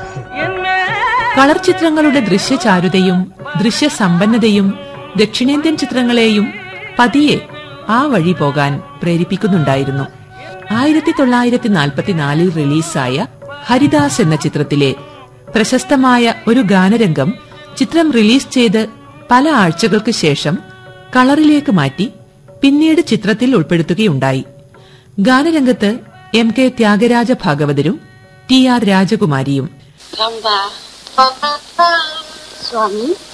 colour ചിത്രങ്ങളുടെ ദൃശ്യചാരുതയും ദൃശ്യസമ്പന്നതയും ദക്ഷിണേന്ത്യൻ ചിത്രങ്ങളെയും പതിയെ ആ വഴി പോകാൻ പ്രേരിപ്പിക്കുന്നുണ്ടായിരുന്നു ആയിരത്തി തൊള്ളായിരത്തി നാൽപ്പത്തിനാലിൽ റിലീസായ ഹരിദാസ് എന്ന ചിത്രത്തിലെ പ്രശസ്തമായ ഒരു ഗാനരംഗം ചിത്രം റിലീസ് ചെയ്ത് പല ആഴ്ചകൾക്ക് ശേഷം കളറിലേക്ക് മാറ്റി പിന്നീട് ചിത്രത്തിൽ ഉൾപ്പെടുത്തുകയുണ്ടായി ഗാനരംഗത്ത് എം കെ ത്യാഗരാജ ഭാഗവതരും ടി ആർ രാജകുമാരിയും रंबा स्वामी